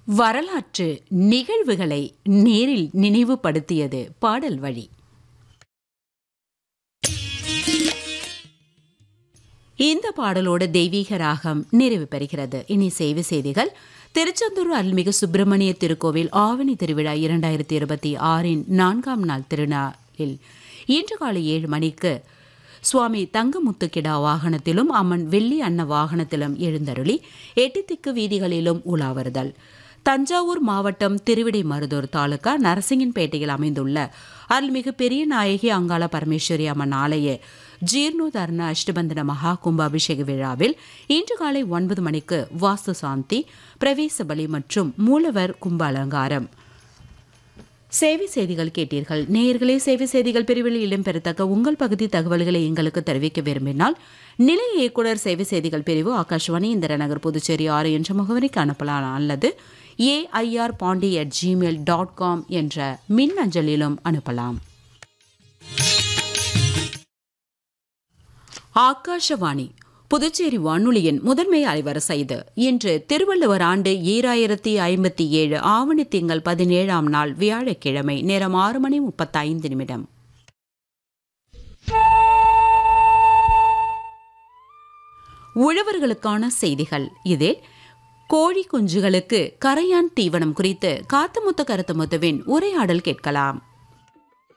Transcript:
வரலாற்று நிகழ்வுகளை நேரில் நினைவுபடுத்தியது பாடல் வழி இந்த பாடலோட தெய்வீக ராகம் நிறைவு பெறுகிறது இனி செய்தி செய்திகள் திருச்செந்தூர் அருள்மிகு சுப்பிரமணிய திருக்கோவில் ஆவணி திருவிழா இரண்டாயிரத்தி இருபத்தி ஆறின் நான்காம் நாள் திருநாளில் இன்று காலை ஏழு மணிக்கு சுவாமி தங்கமுத்துக்கிடா வாகனத்திலும் அம்மன் வெள்ளி அன்ன வாகனத்திலும் எழுந்தருளி எட்டு திக்கு வீதிகளிலும் உலா வருதல் தஞ்சாவூர் மாவட்டம் திருவிடைமருதூர் தாலுகா நரசிங்கன்பேட்டையில் அமைந்துள்ள அருள்மிகு பெரிய நாயகி அங்காள பரமேஸ்வரி அம்மன் ஆலய ஜீர்ணோதர்ண அஷ்டபந்தன மகா கும்பாபிஷேக விழாவில் இன்று காலை ஒன்பது மணிக்கு வாஸ்து சாந்தி பிரவேச பலி மற்றும் மூலவர் கும்ப அலங்காரம் சேவை செய்திகள் கேட்டீர்கள் நேயர்களே சேவை செய்திகள் பிரிவில் இடம்பெறத்தக்க உங்கள் பகுதி தகவல்களை எங்களுக்கு தெரிவிக்க விரும்பினால் நிலைய இயக்குனர் சேவை செய்திகள் பிரிவு ஆகாஷ்வாணி இந்திரநகர் புதுச்சேரி ஆறு என்ற முகவரிக்கு அனுப்பலாம் அல்லது AIR Pondy at Gmail dot com என்ற மின் அஞ்சலிலும் அனுப்பலாம் ஆகாஷவாணி புதுச்சேரி வானொலியின் முதன்மை அலைவரிசை இது இன்று திருவள்ளுவர் ஆண்டு ஈராயிரத்தி ஐம்பத்தி ஏழு ஆவணி திங்கள் பதினேழாம் நாள் வியாழக்கிழமை நேரம் ஆறு மணி முப்பத்தைந்து நிமிடம் உழவர்களுக்கான செய்திகள் இதில் கோழி குஞ்சுகளுக்கு கரையான் தீவனம் குறித்து காத்தமுத்த கருத்தமுத்துவின் உரையாடல் கேட்கலாம்